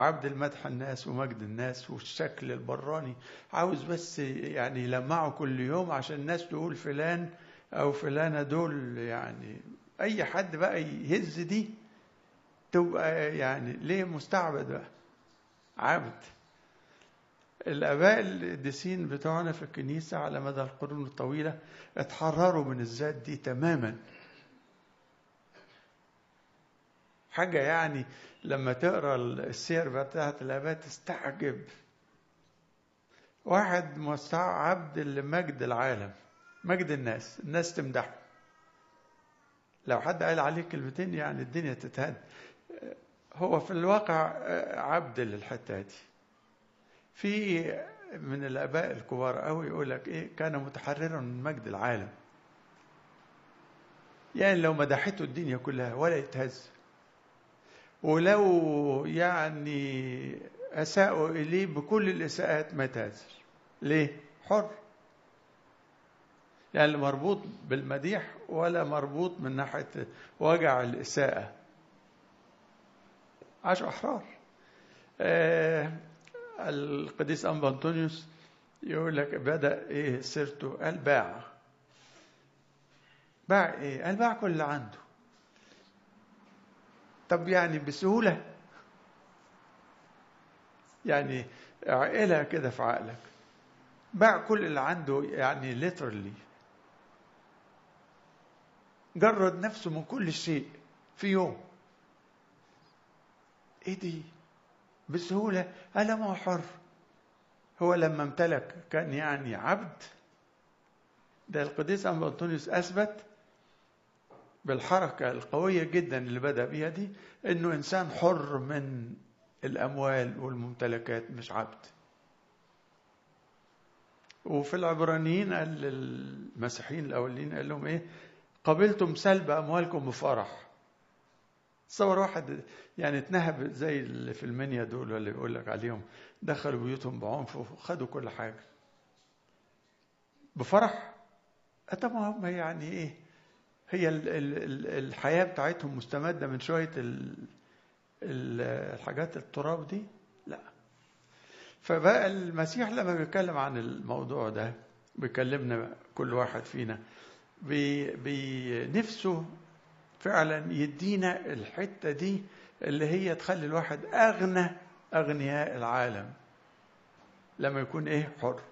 عبد المدح الناس ومجد الناس والشكل البراني عاوز بس يعني يلمعه كل يوم عشان الناس تقول فلان او فلانة دول يعني اي حد بقى يهز دي تبقى يعني ليه مستعبد بقى عبد الاباء القديسين بتوعنا في الكنيسة على مدى القرون الطويلة اتحرروا من الذات دي تماما حاجة يعني لما تقرا السير بتاعت الآباء تستعجب واحد مستعبد لمجد العالم مجد الناس الناس تمدحه لو حد قال عليه كلمتين يعني الدنيا تتهد هو في الواقع عبد للحتة دي في من الآباء الكبار قوي يقول لك إيه كان متحررا من مجد العالم يعني لو مدحته الدنيا كلها ولا يتهز ولو يعني أساءوا إليه بكل الإساءات ما يتهزش ليه؟ حر يعني مربوط بالمديح ولا مربوط من ناحية وجع الإساءة عاشوا أحرار آه القديس أنبا أنطونيوس يقول لك بدأ إيه سيرته قال باع باع إيه؟ قال باع كل اللي عنده طب يعني بسهولة يعني عقلها كده في عقلك باع كل اللي عنده يعني literally جرد نفسه من كل شيء في يوم ايه دي بسهولة ألا ما هو حر هو لما امتلك كان يعني عبد ده القديس أنبا أنطونيوس أثبت بالحركة القوية جدا اللي بدأ بيها دي إنه إنسان حر من الأموال والممتلكات مش عبد وفي العبرانيين قال للمسيحيين الأولين قال لهم إيه قبلتم سلب أموالكم بفرح تصور واحد يعني اتنهب زي اللي في المنيا دول اللي بيقول لك عليهم دخلوا بيوتهم بعنف وخدوا كل حاجة بفرح طب هم يعني ايه هي ال ال الحياة بتاعتهم مستمدة من شوية ال الحاجات التراب دي لا فبقى المسيح لما بيتكلم عن الموضوع ده بيكلمنا كل واحد فينا بنفسه فعلا يدينا الحتة دي اللي هي تخلي الواحد أغنى أغنياء العالم لما يكون إيه حر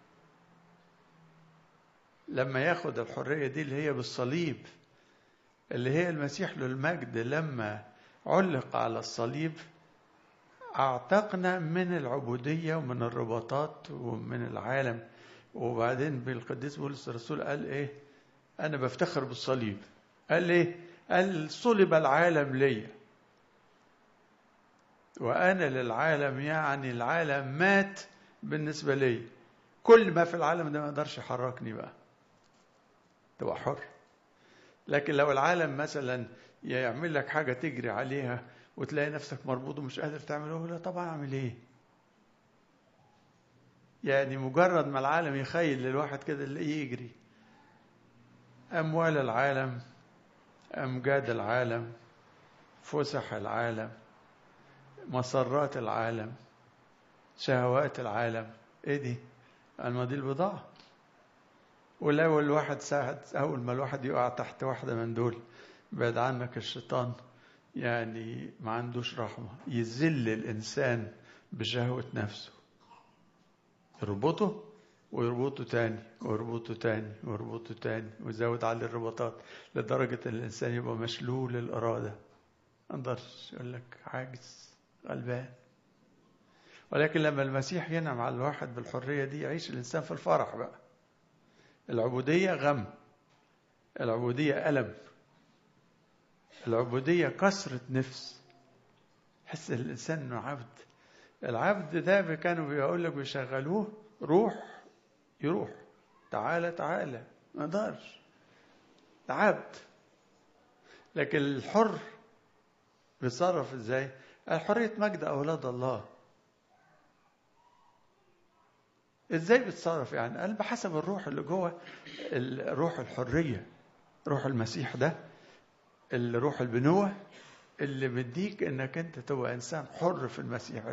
لما ياخد الحرية دي اللي هي بالصليب اللي هي المسيح له المجد لما علق على الصليب أعتقنا من العبودية ومن الرباطات ومن العالم وبعدين بالقديس بولس الرسول قال إيه أنا بفتخر بالصليب قال إيه قال صلب العالم لي وأنا للعالم يعني العالم مات بالنسبة لي كل ما في العالم ده ما يقدرش يحركني بقى تبقى حر لكن لو العالم مثلا يعمل لك حاجة تجري عليها وتلاقي نفسك مربوط ومش قادر تعمله لا طبعا اعمل ايه يعني مجرد ما العالم يخيل للواحد كده اللي يجري أموال العالم أمجاد العالم فسح العالم مسرات العالم شهوات العالم ايه دي ما دي البضاعة ولو الواحد ساعد أول ما الواحد يقع تحت واحدة من دول بعد عنك الشيطان يعني ما عندوش رحمة يذل الإنسان بشهوة نفسه يربطه ويربطه تاني ويربطه تاني ويربطه تاني ويزود عليه الرباطات لدرجة ان الإنسان يبقى مشلول الإرادة ما يقدرش يقول لك عاجز غلبان ولكن لما المسيح ينعم على الواحد بالحرية دي يعيش الإنسان في الفرح بقى العبودية غم العبودية ألم العبودية كسرة نفس حس الإنسان إنه عبد العبد ده كانوا بيقول لك بيشغلوه روح يروح تعالى تعالى ما يقدرش ده عبد لكن الحر بيتصرف ازاي؟ الحرية مجد أولاد الله ازاي بيتصرف يعني؟ قال بحسب الروح اللي جوه روح الحرية روح المسيح ده الروح البنوة اللي مديك انك انت تبقى انسان حر في المسيح